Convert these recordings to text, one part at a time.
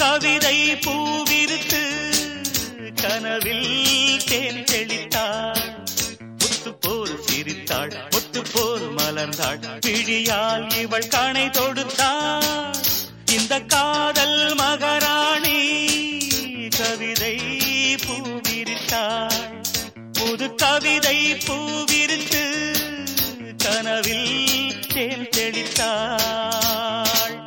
கவிதை பூவிருத்து கனவில் தேன் தெளித்தாள் முத்து போல் சிரித்தாள் முத்து போல் மலர்ந்தாள் பிழியால் இவள் கணை தொடுத்தாள் இந்த காதல் மகராணி கவிதை பூவிரித்தாள் புது கவிதை பூவிரித்து கனவில் தேன் தெளித்தாள்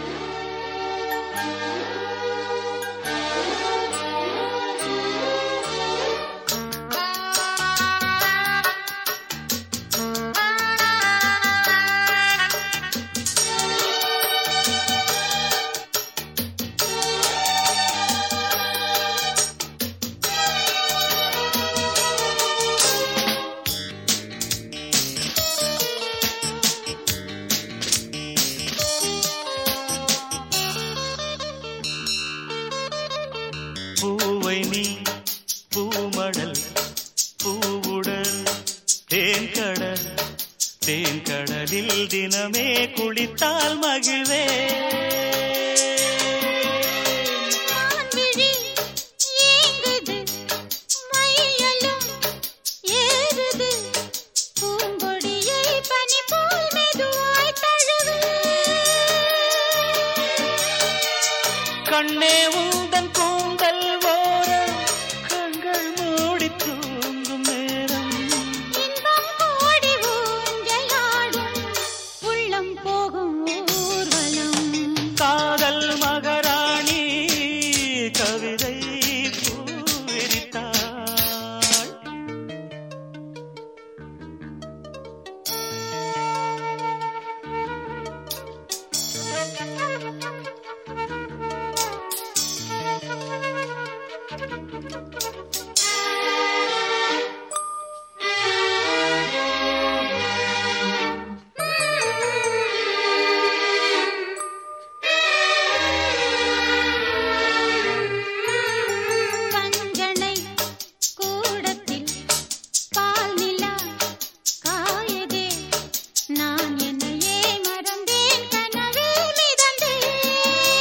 பூவை நீ பூமடல் பூவுடல் தேன்கடல் தேன்கடலில் தினமே குளித்தால் மகிழ்வே மான்விழி ஏங்குது மையலும் ஏறுது பூங்கொடியை பனி போல் மெதுவாய் தழுவு கண்ணே உந்தன் கூந்தல் ஓரம் கண்கள் மூடி தூங்கும் நேரம் இன்பம் கோடி ஊஞ்சலாடும் உள்ளம் போகும் ஊர்வலம் காதல் மகராணி கவிதை பூவிரித்தாள் பஞ்சனை கூடத்தில் பால் நிலா காயதே நான் என்னையே மறந்தேன் கனவில் மிதந்தேன்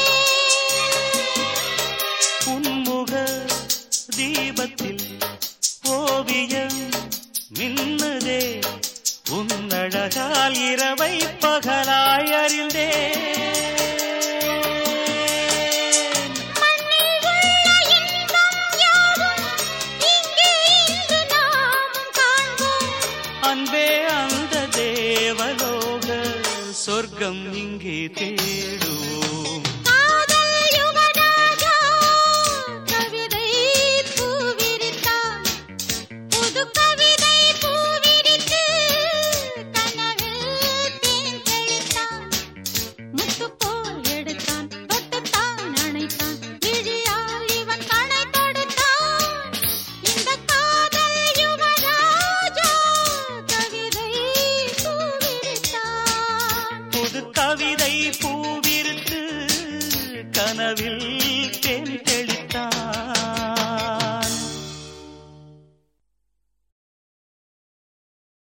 உன்முக தீபத்தில் ஓவியம் மின்னுதே உன்னழகால் இரவை பகலாய் அறிந்தேன் மண்ணில் உள்ள இன்பம் யாவும் இங்கே இன்று நாமும் காண்போம் அன்பே அந்த தேவலோக சொர்க்கம் இங்கே தேடுவோம் காதல் யுவராஜா கவிதை பூவிரித்தான் புது கவிதை பூவிரித்து கனவில் தேன் தெளித்தான் முத்து போல் எடுத்தான் தொட்டுத்தான் அணைத்தான் விழியால் இவன் கணை தொடுத்தான் இந்த காதல் யுவராஜா கவிதை பூவிரித்தான் புது கவிதை பூவிருத்து கனவில்